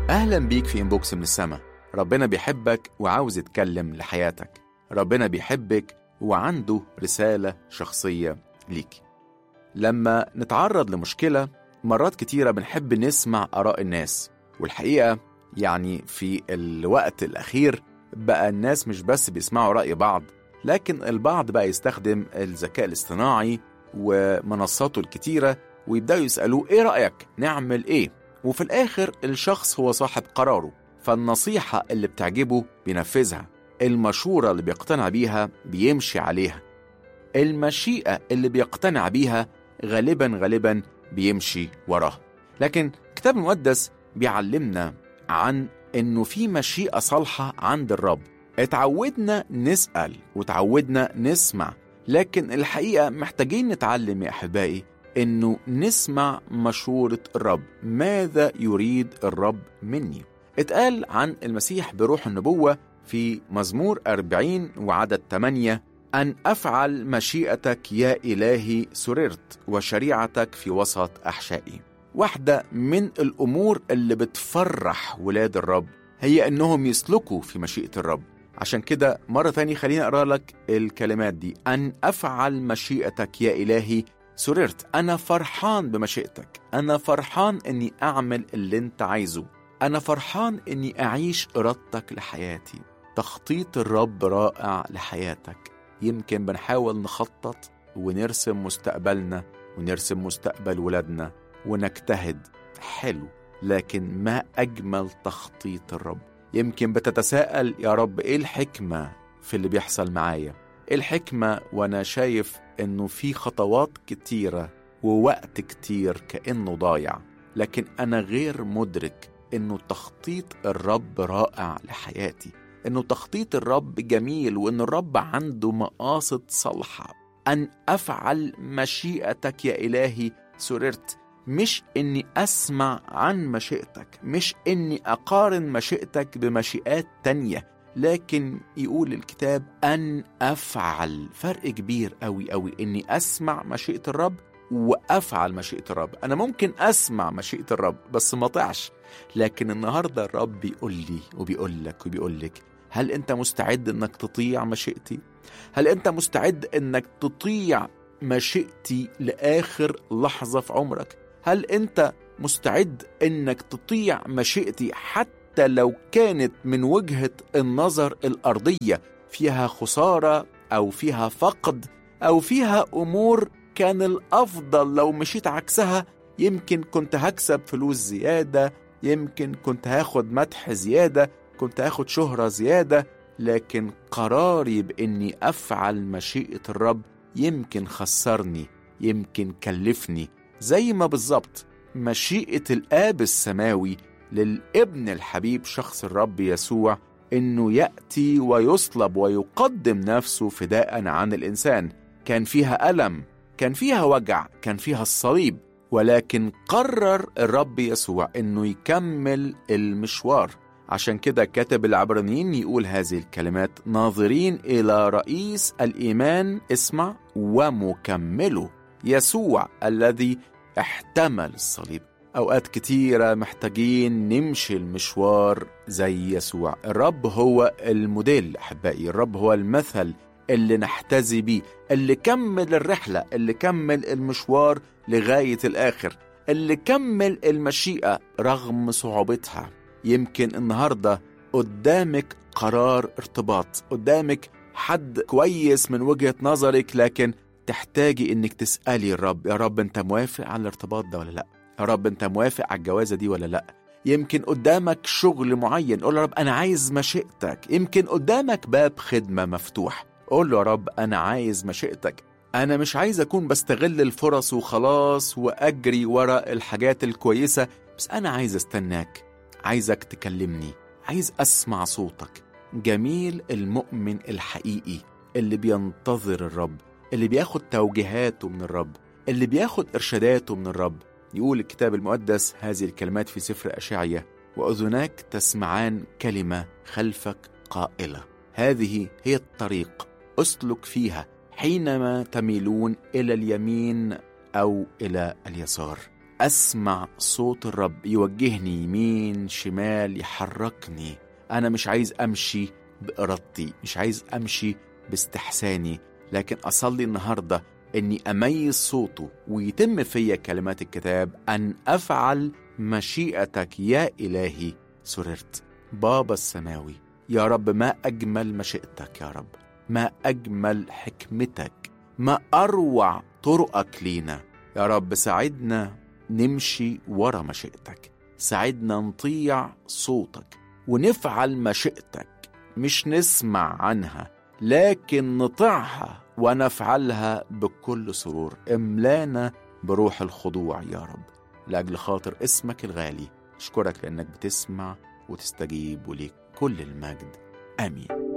أهلا بيك في إنبوكس من السما ربنا بيحبك وعاوز يتكلم لحياتك ربنا بيحبك وعنده رسالة شخصية ليك لما نتعرض لمشكلة مرات كتيرة بنحب نسمع آراء الناس والحقيقة يعني في الوقت الأخير بقى الناس مش بس بيسمعوا رأي بعض لكن البعض بقى يستخدم الذكاء الاصطناعي ومنصاته الكتيرة ويبدأوا يسألوه إيه رأيك نعمل إيه وفي الآخر الشخص هو صاحب قراره فالنصيحة اللي بتعجبه بينفذها المشورة اللي بيقتنع بيها بيمشي عليها المشيئة اللي بيقتنع بيها غالبا غالبا بيمشي وراها لكن الكتاب المقدس بيعلمنا عن انه في مشيئة صالحة عند الرب اتعودنا نسأل وتعودنا نسمع لكن الحقيقة محتاجين نتعلم يا أحبائي انه نسمع مشورة الرب ماذا يريد الرب مني اتقال عن المسيح بروح النبوة في مزمور 40 وعدد 8 أن أفعل مشيئتك يا إلهي سررت وشريعتك في وسط أحشائي واحدة من الأمور اللي بتفرح ولاد الرب هي أنهم يسلكوا في مشيئة الرب عشان كده مرة تانية خليني أقرأ لك الكلمات دي أن أفعل مشيئتك يا إلهي سررت أنا فرحان بمشيئتك أنا فرحان أني أعمل اللي أنت عايزه أنا فرحان أني أعيش إرادتك لحياتي تخطيط الرب رائع لحياتك يمكن بنحاول نخطط ونرسم مستقبلنا ونرسم مستقبل ولادنا ونجتهد حلو لكن ما أجمل تخطيط الرب يمكن بتتساءل يا رب إيه الحكمة في اللي بيحصل معايا إيه الحكمة وأنا شايف إنه في خطوات كتيرة ووقت كتير كأنه ضايع لكن أنا غير مدرك إنه تخطيط الرب رائع لحياتي إنه تخطيط الرب جميل وإن الرب عنده مقاصد صالحة أن أفعل مشيئتك يا إلهي سررت مش إني أسمع عن مشيئتك مش إني أقارن مشيئتك بمشيئات تانية لكن يقول الكتاب أن أفعل فرق كبير أوي أوي إني أسمع مشيئة الرب وأفعل مشيئة الرب أنا ممكن أسمع مشيئة الرب بس ما طعش لكن النهاردة الرب بيقول لي وبيقول لك وبيقول لك هل أنت مستعد إنك تطيع مشيئتي؟ هل أنت مستعد إنك تطيع مشيئتي لآخر لحظة في عمرك؟ هل أنت مستعد إنك تطيع مشيئتي حتى لو كانت من وجهة النظر الأرضية فيها خسارة أو فيها فقد أو فيها أمور كان الأفضل لو مشيت عكسها يمكن كنت هكسب فلوس زيادة يمكن كنت هاخد مدح زيادة كنت هاخد شهرة زيادة لكن قراري بإني أفعل مشيئة الرب يمكن خسرني يمكن كلفني زي ما بالظبط مشيئة الآب السماوي للابن الحبيب شخص الرب يسوع إنه يأتي ويصلب ويقدم نفسه فداء عن الإنسان كان فيها ألم كان فيها وجع كان فيها الصليب ولكن قرر الرب يسوع إنه يكمل المشوار عشان كده كاتب العبرانيين يقول هذه الكلمات ناظرين إلى رئيس الإيمان اسمع ومكمله يسوع الذي احتمل الصليب أوقات كتيرة محتاجين نمشي المشوار زي يسوع الرب هو الموديل أحبائي الرب هو المثل اللي نحتذي بيه اللي كمل الرحلة اللي كمل المشوار لغاية الآخر اللي كمل المشيئة رغم صعوبتها يمكن النهاردة قدامك قرار ارتباط قدامك حد كويس من وجهة نظرك لكن تحتاجي انك تسألي الرب يا رب انت موافق على الارتباط ده ولا لا يا رب انت موافق على الجوازة دي ولا لا يمكن قدامك شغل معين قول يا رب انا عايز مشيئتك يمكن قدامك باب خدمة مفتوح قول له يا رب انا عايز مشيئتك انا مش عايز اكون بستغل الفرص وخلاص واجري ورا الحاجات الكويسة بس انا عايز استناك عايزك تكلمني عايز اسمع صوتك جميل المؤمن الحقيقي اللي بينتظر الرب اللي بياخد توجيهاته من الرب اللي بياخد إرشاداته من الرب يقول الكتاب المقدس هذه الكلمات في سفر أشعية وأذناك تسمعان كلمة خلفك قائلة هذه هي الطريق أسلك فيها حينما تميلون إلى اليمين أو إلى اليسار أسمع صوت الرب يوجهني يمين شمال يحركني أنا مش عايز أمشي بإرادتي مش عايز أمشي باستحساني لكن أصلي النهاردة إني أميز صوته ويتم فيا كلمات الكتاب أن أفعل مشيئتك يا إلهي سررت بابا السماوي يا رب ما أجمل مشيئتك يا رب ما أجمل حكمتك ما أروع طرقك لينا يا رب ساعدنا نمشي ورا مشيئتك ساعدنا نطيع صوتك ونفعل مشيئتك مش نسمع عنها لكن نطيعها ونفعلها بكل سرور املانا بروح الخضوع يا رب لأجل خاطر اسمك الغالي أشكرك لأنك بتسمع وتستجيب وليك كل المجد آمين